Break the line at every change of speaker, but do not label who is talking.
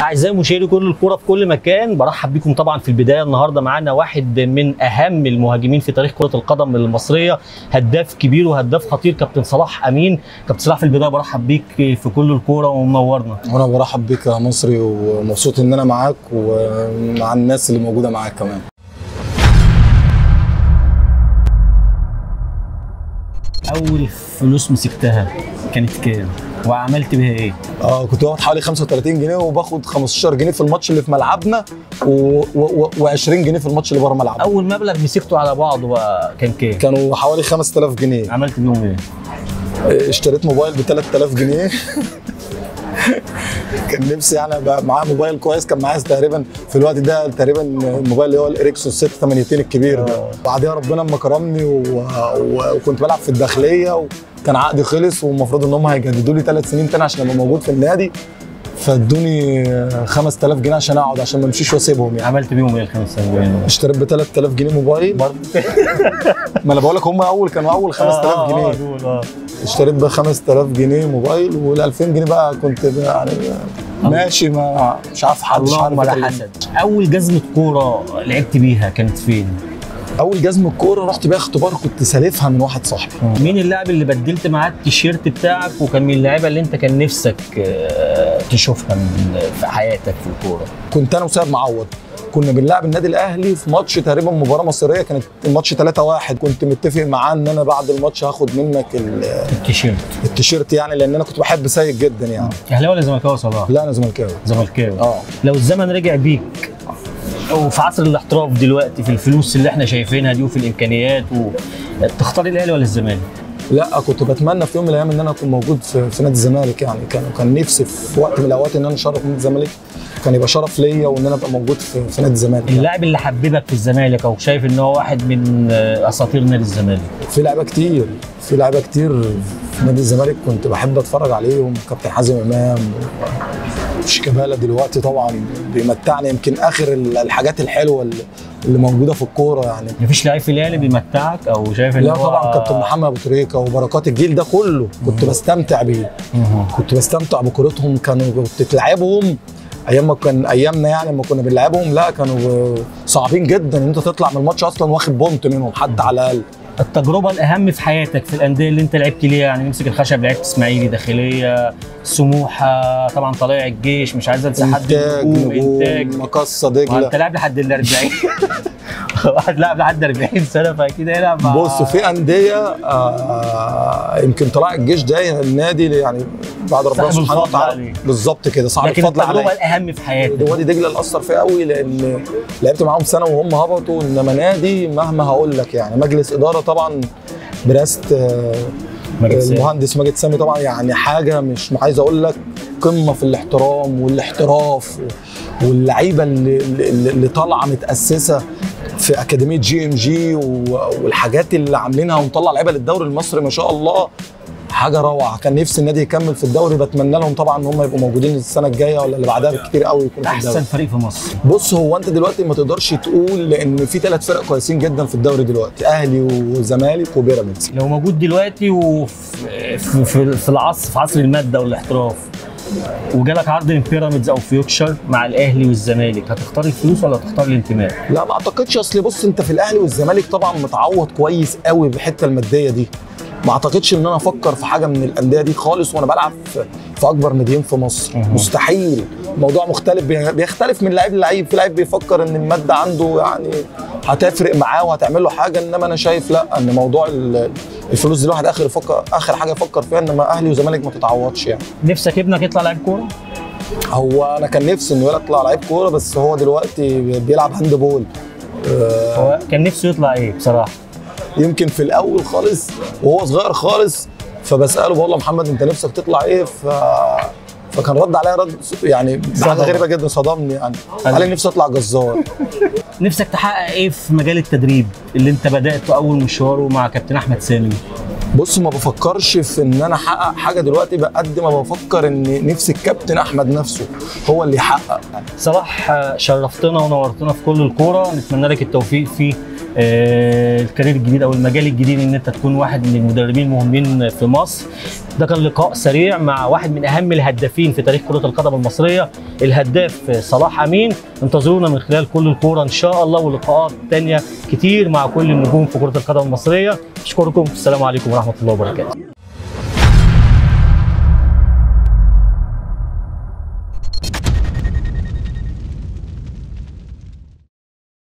اعزائي مشاهدي كل الكوره في كل مكان برحب بكم طبعا في البدايه النهارده معانا واحد من اهم المهاجمين في تاريخ كره القدم المصريه هداف كبير وهداف خطير كابتن صلاح امين كابتن صلاح في البدايه برحب بيك في كل الكوره ومنورنا
وانا برحب بيك يا مصري ومبسوط ان انا معاك ومع الناس اللي موجوده معاك كمان
اول فلوس مسكتها كانت كام وعملت بيها ايه
اه كنت باخد حوالي 35 جنيه وباخد 15 جنيه في الماتش اللي في ملعبنا و20 جنيه في الماتش اللي بره ملعبنا
اول مبلغ مسكته على بعضه بقى كان كام
كانوا حوالي 5000 جنيه
عملت بيهم ايه
اشتريت موبايل ب 3000 جنيه كان نفسي يعني ابقى معايا موبايل كويس كان معايا تقريبا في الوقت ده تقريبا الموبايل اللي هو الاريكسون 682 الكبير ده بعدها ربنا اما كرمني و... و... وكنت بلعب في الداخليه وكان عقدي خلص والمفروض ان هم هيجددوا لي ثلاث سنين تاني عشان ابقى موجود في النادي فادوني 5000 جنيه عشان اقعد عشان ما امشيش واسيبهم يعني
عملت بيهم ايه ال 5000 جنيه
اشتريت ب 3000 جنيه موبايل
برضه
ما انا بقول لك هم اول كانوا اول 5000 جنيه
دول اه
اشتريت ب 5000 جنيه موبايل وال 2000 جنيه بقى كنت يعني ماشي ما مش عارف حد مش
اللهم
عارف
لا
أكلمه.
حسد اول جزمه كوره لعبت بيها كانت فين
اول جزمه الكوره رحت بيها اختبار كنت سالفها من واحد صاحبي
مين اللاعب اللي بدلت معاه التيشيرت بتاعك وكان من اللعيبه اللي انت كان نفسك آه، تشوفها من في حياتك في الكوره
كنت انا وسيد معوض كنا بنلعب النادي الاهلي في ماتش تقريبا مباراه مصريه كانت الماتش 3-1 كنت متفق معاه ان انا بعد الماتش هاخد منك ال-
التيشيرت
التيشيرت يعني لان انا كنت بحب سيد جدا يعني
اهلاوي ولا زملكاوي صلاح؟
لا انا زملكاوي
زملكاوي
اه
لو الزمن رجع بيك وفي عصر الاحتراف دلوقتي في الفلوس اللي احنا شايفينها دي وفي الامكانيات و... تختار الاهلي ولا الزمالك؟
لا كنت بتمنى في يوم من الايام ان انا اكون موجود في, في نادي الزمالك يعني كان كان نفسي في وقت من الاوقات ان انا اشرف نادي الزمالك كان يبقى شرف ليا وان انا ابقى موجود في, في نادي الزمالك يعني.
اللاعب اللي حببك في الزمالك او شايف ان هو واحد من آه، اساطير نادي الزمالك
في لعيبه كتير في لعيبه كتير في نادي الزمالك كنت بحب اتفرج عليهم كابتن حازم امام شيكابالا دلوقتي طبعا بيمتعني يمكن اخر ال- الحاجات الحلوه اللي اللي موجوده في الكوره يعني
مفيش لعيب في الاهلي بيمتعك او شايف ان
لا
هو
طبعا كابتن محمد ابو تريكه وبركات الجيل ده كله كنت بستمتع بيه
مهم.
كنت بستمتع بكورتهم كانوا كنت تلعبهم ايام ما كان ايامنا يعني لما كنا بنلعبهم لا كانوا صعبين جدا ان انت تطلع من الماتش اصلا واخد بونت منهم حتى على الاقل
التجربه الاهم في حياتك في الانديه اللي انت لعبت ليها يعني نمسك الخشب لعبت اسماعيلي داخليه سموحه طبعا طلائع الجيش مش عايز انسى حد
انتاج
نجوم،
نجوم مقصه
ما انت
دجله
لاعب لحد ال 40 واحد لاعب لحد 40 سنه فاكيد هيلعب مع
بص في انديه آه يمكن طلائع الجيش ده النادي يعني بعد ربنا
صاحب
سبحانه
الفضل
وتعالى
عليه.
بالظبط كده صاحب
لكن
الفضل
التجربه
عليا
الاهم في حياتك
وادي دجله اللي اثر فيا قوي لان لعبت معاهم سنه وهم هبطوا انما نادي مهما هقول لك يعني مجلس اداره طبعا برئاسه آه،
ماجد سامي.
المهندس ماجد سامي طبعا يعني حاجه مش عايز اقول لك قمه في الاحترام والاحتراف و- واللعيبه اللي, اللي, اللي طالعه متاسسه في اكاديميه جي ام جي والحاجات اللي عاملينها ومطلع لعيبه للدوري المصري ما شاء الله حاجه روعه كان نفسي النادي يكمل في الدوري بتمنى لهم طبعا ان هم يبقوا موجودين السنه الجايه ولا اللي بعدها بكتير قوي يكونوا في الدوري
احسن فريق في مصر
بص هو انت دلوقتي ما تقدرش تقول لان في ثلاث فرق كويسين جدا في الدوري دلوقتي اهلي وزمالك وبيراميدز
لو موجود دلوقتي وفي في, في, في العصر في عصر الماده والاحتراف وجالك عرض من بيراميدز او فيوتشر مع الاهلي والزمالك هتختار الفلوس ولا هتختار الانتماء؟
لا ما اعتقدش اصل بص انت في الاهلي والزمالك طبعا متعوض كويس قوي بالحته الماديه دي ما اعتقدش ان انا افكر في حاجه من الانديه دي خالص وانا بلعب في, في اكبر ناديين في مصر
مهم.
مستحيل الموضوع مختلف بي- بيختلف من لعيب للعيب في لعيب بيفكر ان الماده عنده يعني هتفرق معاه وهتعمل له حاجه انما انا شايف لا ان موضوع ال- الفلوس دي الواحد اخر يفكر اخر حاجه يفكر فيها انما اهلي وزمالك ما تتعوضش يعني
نفسك ابنك يطلع لاعب كوره؟
هو انا كان نفسي انه يطلع لعيب كوره بس هو دلوقتي بيلعب هاند بول آه،
هو كان نفسه يطلع ايه بصراحه؟
يمكن في الاول خالص وهو صغير خالص فبساله بقول له محمد انت نفسك تطلع ايه ف فكان رد عليا رد يعني حاجه
صدمك.
غريبه جدا صدمني يعني
أيوة.
قال لي نفسي اطلع جزار
نفسك تحقق ايه في مجال التدريب اللي انت بداته اول مشواره مع كابتن احمد سامي؟
بص ما بفكرش في ان انا احقق حاجه دلوقتي بقد ما بفكر ان نفسي الكابتن احمد نفسه هو اللي يحقق
صلاح آه، شرفتنا ونورتنا في كل الكوره نتمنى لك التوفيق في آه، الكارير الجديد او المجال الجديد ان انت تكون واحد من المدربين المهمين في مصر ده كان لقاء سريع مع واحد من اهم الهدافين في تاريخ كره القدم المصريه الهداف صلاح امين انتظرونا من خلال كل الكوره ان شاء الله ولقاءات تانية كتير مع كل النجوم في كره القدم المصريه اشكركم السلام عليكم ورحمه الله وبركاته